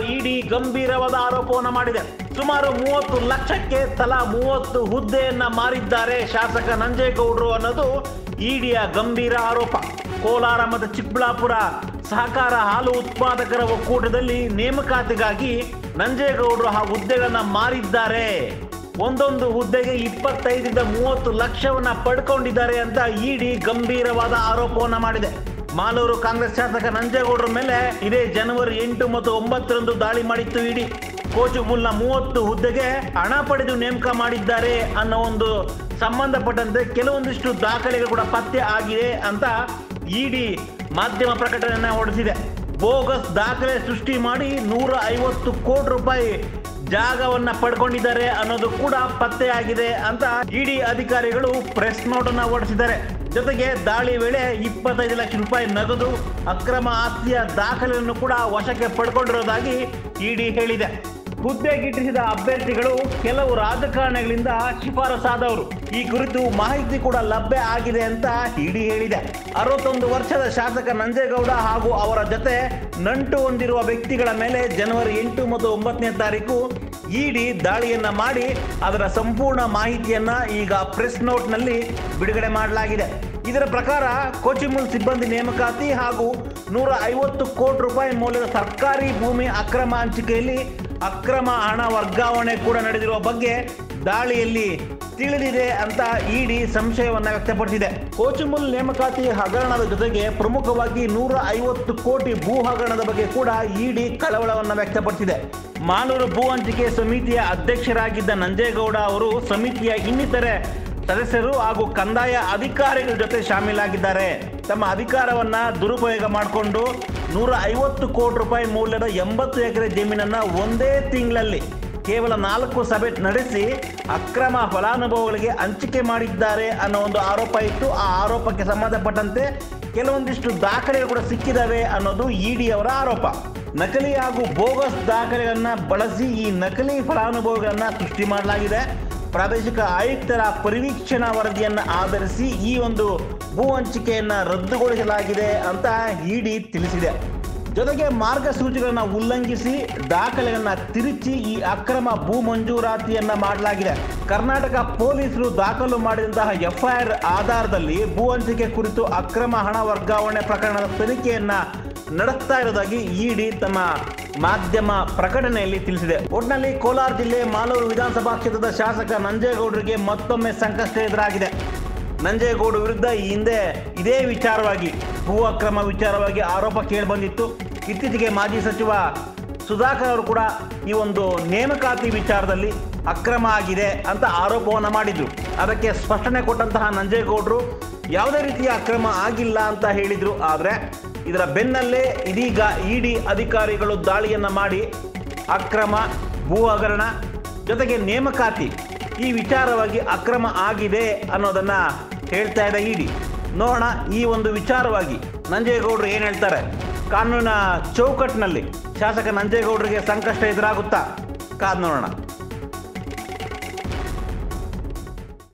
ಇಡಿ ಗಂಭೀರವಾದ ಆರೋಪವನ್ನು ಮಾಡಿದೆ ಸುಮಾರು ಮೂವತ್ತು ಲಕ್ಷಕ್ಕೆ ತಲಾ ಮೂವತ್ತು ಹುದ್ದೆಯನ್ನ ಮಾರಿದ್ದಾರೆ ಶಾಸಕ ನಂಜೇಗೌಡರು ಅನ್ನೋದು ಇಡಿಯ ಗಂಭೀರ ಆರೋಪ ಕೋಲಾರ ಮತ್ತು ಚಿಕ್ಕಬಳ್ಳಾಪುರ ಸಹಕಾರ ಹಾಲು ಉತ್ಪಾದಕರ ಒಕ್ಕೂಟದಲ್ಲಿ ನೇಮಕಾತಿಗಾಗಿ ನಂಜೇಗೌಡರು ಆ ಹುದ್ದೆಗಳನ್ನ ಮಾರಿದ್ದಾರೆ ಒಂದೊಂದು ಹುದ್ದೆಗೆ ಇಪ್ಪತ್ತೈದರಿಂದ ಮೂವತ್ತು ಲಕ್ಷವನ್ನ ಪಡ್ಕೊಂಡಿದ್ದಾರೆ ಅಂತ ಇಡಿ ಗಂಭೀರವಾದ ಆರೋಪವನ್ನ ಮಾಡಿದೆ ಮಾಲೂರು ಕಾಂಗ್ರೆಸ್ ಶಾಸಕ ನಂಜೇಗೌಡರ ಮೇಲೆ ಇದೇ ಜನವರಿ ಎಂಟು ಮತ್ತು ಒಂಬತ್ತರಂದು ದಾಳಿ ಮಾಡಿತ್ತು ಇಡಿ ಕೋಚುಮುಲ್ನ ಮೂವತ್ತು ಹುದ್ದೆಗೆ ಹಣ ಪಡೆದು ನೇಮಕ ಮಾಡಿದ್ದಾರೆ ಅನ್ನೋ ಒಂದು ಸಂಬಂಧಪಟ್ಟಂತೆ ಕೆಲವೊಂದಿಷ್ಟು ದಾಖಲೆಗಳು ಕೂಡ ಪತ್ತೆ ಆಗಿದೆ ಅಂತ ಇಡಿ ಮಾಧ್ಯಮ ಪ್ರಕಟಣೆಯನ್ನ ಹೊರಡಿಸಿದೆ ಬೋಗಸ್ ದಾಖಲೆ ಸೃಷ್ಟಿ ಮಾಡಿ ನೂರ ಐವತ್ತು ಕೋಟಿ ರೂಪಾಯಿ ಜಾಗವನ್ನ ಪಡ್ಕೊಂಡಿದ್ದಾರೆ ಅನ್ನೋದು ಕೂಡ ಪತ್ತೆಯಾಗಿದೆ ಅಂತ ಇಡಿ ಅಧಿಕಾರಿಗಳು ಪ್ರೆಸ್ ನೋಟ್ ಅನ್ನ ಹೊರಡಿಸಿದ್ದಾರೆ ಜೊತೆಗೆ ದಾಳಿ ವೇಳೆ ಇಪ್ಪತ್ತೈದು ಲಕ್ಷ ರೂಪಾಯಿ ನಗದು ಅಕ್ರಮ ಆಸ್ತಿಯ ದಾಖಲೆಯನ್ನು ಕೂಡ ವಶಕ್ಕೆ ಪಡ್ಕೊಂಡಿರೋದಾಗಿ ಇಡಿ ಹೇಳಿದೆ ಹುದ್ದೆಗಿಟ್ಟಿಸಿದ ಅಭ್ಯರ್ಥಿಗಳು ಕೆಲವು ರಾಜಕಾರಣಿಗಳಿಂದ ಶಿಫಾರಸಾದವರು ಈ ಕುರಿತು ಮಾಹಿತಿ ಕೂಡ ಲಭ್ಯ ಆಗಿದೆ ಅಂತ ಇಡಿ ಹೇಳಿದೆ ಅರವತ್ತೊಂದು ವರ್ಷದ ಶಾಸಕ ನಂಜೇಗೌಡ ಹಾಗೂ ಅವರ ಜೊತೆ ನಂಟು ಹೊಂದಿರುವ ವ್ಯಕ್ತಿಗಳ ಮೇಲೆ ಜನವರಿ ಎಂಟು ಮತ್ತು ಒಂಬತ್ತನೇ ತಾರೀಕು ಇಡಿ ದಾಳಿಯನ್ನ ಮಾಡಿ ಅದರ ಸಂಪೂರ್ಣ ಮಾಹಿತಿಯನ್ನ ಈಗ ಪ್ರೆಸ್ ನೋಟ್ನಲ್ಲಿ ಬಿಡುಗಡೆ ಮಾಡಲಾಗಿದೆ ಇದರ ಪ್ರಕಾರ ಕೋಚಿಮುಲ್ ಸಿಬ್ಬಂದಿ ನೇಮಕಾತಿ ಹಾಗೂ ನೂರ ಐವತ್ತು ಕೋಟಿ ರೂಪಾಯಿ ಮೌಲ್ಯದ ಸರ್ಕಾರಿ ಭೂಮಿ ಅಕ್ರಮ ಹಂಚಿಕೆಯಲ್ಲಿ ಅಕ್ರಮ ಹಣ ವರ್ಗಾವಣೆ ಕೂಡ ನಡೆದಿರುವ ಬಗ್ಗೆ ದಾಳಿಯಲ್ಲಿ ತಿಳಿದಿದೆ ಅಂತ ಇಡಿ ಸಂಶಯವನ್ನ ವ್ಯಕ್ತಪಡಿಸಿದೆ ಕೋಚಿಮುಲ್ ನೇಮಕಾತಿ ಹಗರಣದ ಜೊತೆಗೆ ಪ್ರಮುಖವಾಗಿ ನೂರ ಐವತ್ತು ಕೋಟಿ ಭೂ ಹಗರಣದ ಬಗ್ಗೆ ಕೂಡ ಇಡಿ ಕಳವಳವನ್ನ ವ್ಯಕ್ತಪಡಿಸಿದೆ ಮಾಲೂರು ಭೂ ಹಂಚಿಕೆ ಸಮಿತಿಯ ಅಧ್ಯಕ್ಷರಾಗಿದ್ದ ನಂಜೇಗೌಡ ಅವರು ಸಮಿತಿಯ ಇನ್ನಿತರೆ ಸದಸ್ಯರು ಹಾಗೂ ಕಂದಾಯ ಅಧಿಕಾರಿಗಳ ಜೊತೆ ಶಾಮೀಲಾಗಿದ್ದಾರೆ ತಮ್ಮ ಅಧಿಕಾರವನ್ನ ದುರುಪಯೋಗ ಮಾಡಿಕೊಂಡು ನೂರ ಐವತ್ತು ಕೋಟಿ ರೂಪಾಯಿ ಮೌಲ್ಯದ ಎಂಬತ್ತು ಎಕರೆ ಜಮೀನನ್ನ ಒಂದೇ ತಿಂಗಳಲ್ಲಿ ಕೇವಲ ನಾಲ್ಕು ಸಭೆ ನಡೆಸಿ ಅಕ್ರಮ ಫಲಾನುಭವಿಗಳಿಗೆ ಹಂಚಿಕೆ ಮಾಡಿದ್ದಾರೆ ಅನ್ನೋ ಒಂದು ಆರೋಪ ಇತ್ತು ಆ ಆರೋಪಕ್ಕೆ ಸಂಬಂಧಪಟ್ಟಂತೆ ಕೆಲವೊಂದಿಷ್ಟು ದಾಖಲೆಗಳು ಕೂಡ ಸಿಕ್ಕಿದಾವೆ ಅನ್ನೋದು ಇಡಿ ಅವರ ಆರೋಪ ನಕಲಿ ಹಾಗೂ ಬೋಗಸ್ ದಾಖಲೆಗಳನ್ನ ಬಳಸಿ ಈ ನಕಲಿ ಫಲಾನುಭವಿಗಳನ್ನ ಸೃಷ್ಟಿ ಮಾಡಲಾಗಿದೆ ಪ್ರಾದೇಶಿಕ ಆಯುಕ್ತರ ಪರಿವೀಕ್ಷಣಾ ವರದಿಯನ್ನು ಆಧರಿಸಿ ಈ ಒಂದು ಭೂ ಹಂಚಿಕೆಯನ್ನ ರದ್ದುಗೊಳಿಸಲಾಗಿದೆ ಅಂತ ಇಡಿ ತಿಳಿಸಿದೆ ಜೊತೆಗೆ ಮಾರ್ಗಸೂಚಿಗಳನ್ನ ಉಲ್ಲಂಘಿಸಿ ದಾಖಲೆಗಳನ್ನ ತಿರುಚಿ ಈ ಅಕ್ರಮ ಭೂ ಮಂಜೂರಾತಿಯನ್ನ ಮಾಡಲಾಗಿದೆ ಕರ್ನಾಟಕ ಪೊಲೀಸರು ದಾಖಲು ಮಾಡಿದಂತಹ ಎಫ್ಐಆರ್ ಆಧಾರದಲ್ಲಿ ಭೂ ಹಂಚಿಕೆ ಕುರಿತು ಅಕ್ರಮ ಹಣ ವರ್ಗಾವಣೆ ಪ್ರಕರಣದ ತನಿಖೆಯನ್ನ ನಡೆಸ್ತಾ ಇರೋದಾಗಿ ಇಡಿ ತಮ್ಮ ಮಾಧ್ಯಮ ಪ್ರಕಟಣೆಯಲ್ಲಿ ತಿಳಿಸಿದೆ ಒಟ್ನಲ್ಲಿ ಕೋಲಾರ ಜಿಲ್ಲೆ ಮಾಲೂರು ವಿಧಾನಸಭಾ ಕ್ಷೇತ್ರದ ಶಾಸಕ ನಂಜೇಗೌಡರಿಗೆ ಮತ್ತೊಮ್ಮೆ ಸಂಕಷ್ಟ ಎದುರಾಗಿದೆ ನಂಜೇಗೌಡ ವಿರುದ್ಧ ಈ ಹಿಂದೆ ಇದೇ ವಿಚಾರವಾಗಿ ಭೂ ಅಕ್ರಮ ವಿಚಾರವಾಗಿ ಆರೋಪ ಕೇಳಿಬಂದಿತ್ತು ಇತ್ತೀಚೆಗೆ ಮಾಜಿ ಸಚಿವ ಸುಧಾಕರ್ ಅವರು ಕೂಡ ಈ ಒಂದು ನೇಮಕಾತಿ ವಿಚಾರದಲ್ಲಿ ಅಕ್ರಮ ಆಗಿದೆ ಅಂತ ಆರೋಪವನ್ನು ಮಾಡಿದ್ರು ಅದಕ್ಕೆ ಸ್ಪಷ್ಟನೆ ಕೊಟ್ಟಂತಹ ನಂಜೇಗೌಡರು ಯಾವುದೇ ರೀತಿಯ ಅಕ್ರಮ ಆಗಿಲ್ಲ ಅಂತ ಹೇಳಿದ್ರು ಆದರೆ ಇದರ ಬೆನ್ನಲ್ಲೇ ಇದೀಗ ಇಡಿ ಅಧಿಕಾರಿಗಳು ದಾಳಿಯನ್ನ ಮಾಡಿ ಅಕ್ರಮ ಭೂ ಹಗರಣ ಜೊತೆಗೆ ನೇಮಕಾತಿ ಈ ವಿಚಾರವಾಗಿ ಅಕ್ರಮ ಆಗಿದೆ ಅನ್ನೋದನ್ನ ಹೇಳ್ತಾ ಇದೆ ಇಡಿ ನೋಡೋಣ ಈ ಒಂದು ವಿಚಾರವಾಗಿ ನಂಜೇಗೌಡರು ಏನು ಹೇಳ್ತಾರೆ ಕಾನೂನಿನ ಚೌಕಟ್ಟಿನಲ್ಲಿ ಶಾಸಕ ನಂಜೇಗೌಡರಿಗೆ ಸಂಕಷ್ಟ ಎದುರಾಗುತ್ತಾ ಕಾದ್ ನೋಡೋಣ